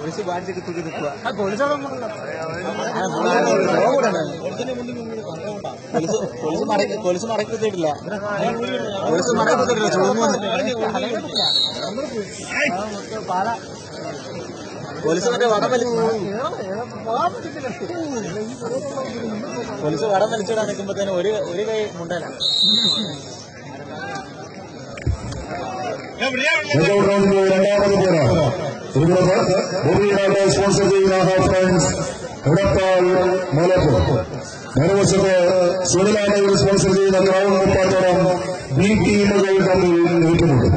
police ബാഡ്ജൊക്കെ തൂക്കി നിൽക്കുക police police മടക്കി പോലീസ് മടക്കി കുത്തിയിട്ടില്ല പോലീസ് മടക്കി കുത്തിയിട്ടില്ല ചുവന്ന് പോലീസ് മറ്റേ വടം വലിച്ചു പോലീസ് വടം വലിച്ചിടാൻ നിൽക്കുമ്പോഴത്തേനും ഒരു ഒരു കൈ മുണ്ടല സെക്കൻഡ് റൗണ്ടിന്റെ രണ്ടാമത് പോരാ ഇരുപത് ഭൂമിയിലാണ്ട് സ്പോൺസർ ചെയ്യുന്ന ഹാഫ് ഫ്രണ്ട്സ് എടപ്പാൾ മലപ്പുറം മറുവശത്ത് സുനിലാനയിൽ സ്പോൺസർ ചെയ്യുന്ന ഗ്രൗണ്ട് മുപ്പാട്ടോളം ബി ടീമുകൾ തമ്മിൽ ഏറ്റുമുട്ടും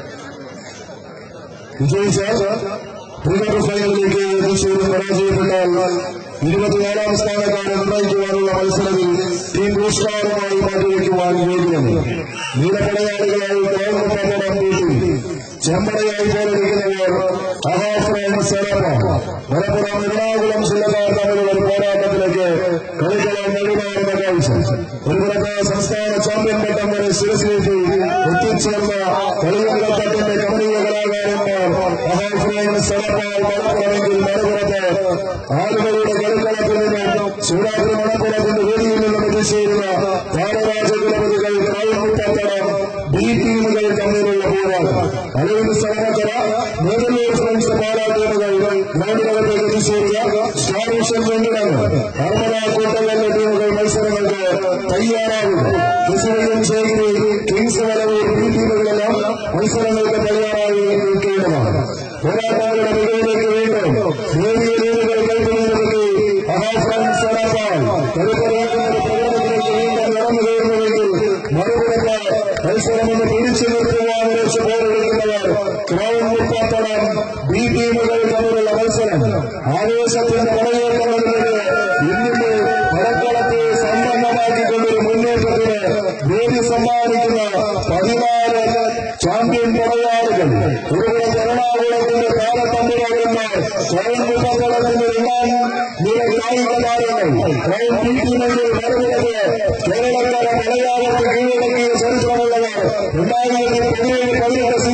വിജയിച്ചാൽ പ്രീ ക്വാർട്ടർ ഫൈനലിലേക്ക് തൃശ്ശൂർ പരാജയപ്പെട്ടാൽ ഇരുപത്തിനാലാം സ്ഥാനക്കാരൻ നിർണ്ണയിക്കുവാനുള്ള മത്സരത്തിൽ ടീം പുരസ്കാരമായി മാറ്റിവെക്കുവാൻ യോഗ്യമാണ് നീലപ്പടയാളികളായി ഗ്രൗണ്ട് പകരം നീട്ടി ചെമ്പടയായി പോലിരിക്കുന്നവർ അഹാഫ്രൈൻ സെലപ്പ മലപ്പുറം എറണാകുളം ജില്ലക്കാർ തമ്മിലുള്ള ഒരു പോരാട്ടത്തിലേക്ക് കളിക്കളം നടുമാറുന്ന കാഴ്ച ഒരു പുറത്ത് സംസ്ഥാന ചാമ്പ്യൻ പട്ടം വരെ ശിരസിലേക്ക് എത്തിച്ചേർന്ന കളിയങ്കത്തട്ടിന്റെ കമനീയ കലാകാരന്മാർ അഹാഫ്രൈൻ സെലപ്പാൽ മലപ്പുറമെങ്കിൽ മറുപുറത്ത് ആളുകളുടെ കളിക്കളത്തിൽ നിന്ന് സൂടാദ്രി മണപ്പുറത്തിന്റെ വേദിയിൽ നിന്നും എത്തിച്ചേരുന്ന താരരാജകുലപതികൾ ഗ്രൗണ്ട് ബി ടീമുകൾ തമ്മിലുള്ള പോരാട്ടം അരവിന്ദ് സ്ഥലമക്കര നേതൃത്വ ഫ്രണ്ട്സ് പാലാ ടീമുകൾ ഗ്രൗണ്ടിനകത്തേക്ക് എത്തിച്ചേരുക സ്റ്റാർ വിഷൻ രണ്ടിനാണ് അർമ്മന കൂട്ടങ്ങളുടെ ടീമുകൾ മത്സരങ്ങൾക്ക് തയ്യാറാകും കിസുവിലും ചേരി കിങ്സ് വലവൂർ ബി ടീമുകളെല്ലാം മത്സരങ്ങൾക്ക് തയ്യാറായി നിൽക്കേണ്ടതാണ് പോരാട്ടങ്ങളുടെ മികവിലേക്ക് വീണ്ടും നേരിയ രീതികൾ കൈക്കൊള്ളുന്നതിന് അഹാ ഫ്രണ്ട്സ് സടാപ്പാൽ കരുത്തരാകുന്ന പ്രകടനത്തിലേക്ക് വീണ്ടും നടന്നു കയറുന്നുവെങ്കിൽ മറുപുറത്ത് മത്സരമൊന്ന് പിടിച്ചു നിർത്തുവാൻ വെച്ച് പോരെടുക്കുന്നവർ ക്രൗൺ മുപ്പാത്തടം ബി ടീമുകൾ തമ്മിലുള്ള മത്സരം ആവേശത്തിന്റെ പടയോട്ടങ്ങളിലേക്ക് ഇന്നിന്റെ പടക്കളത്തെ സമ്പന്നമാക്കിക്കൊണ്ടൊരു മുന്നേറ്റത്തിന് വേദി സമ്മാനിക്കുന്ന പതിനാല് ചാമ്പ്യൻ പടയാളികൾ ഒരുപുറത്ത് എറണാകുളത്തിന്റെ താരത്തമ്പുരാകുന്ന ക്രൗൺ മുപ്പാത്തടത്തിന്റെ രണ്ടാം നില കായിക താരങ്ങൾ ക്രൗൺ ബി ടീമിന്റെ മറുപുറത്ത് കേരളക്കാരെ മലയാളത്തിൽ കീഴടക്കിയ ചരിത്രമുള്ളവർ രണ്ടായിരത്തി പതിനേഴ് പതിനെട്ട്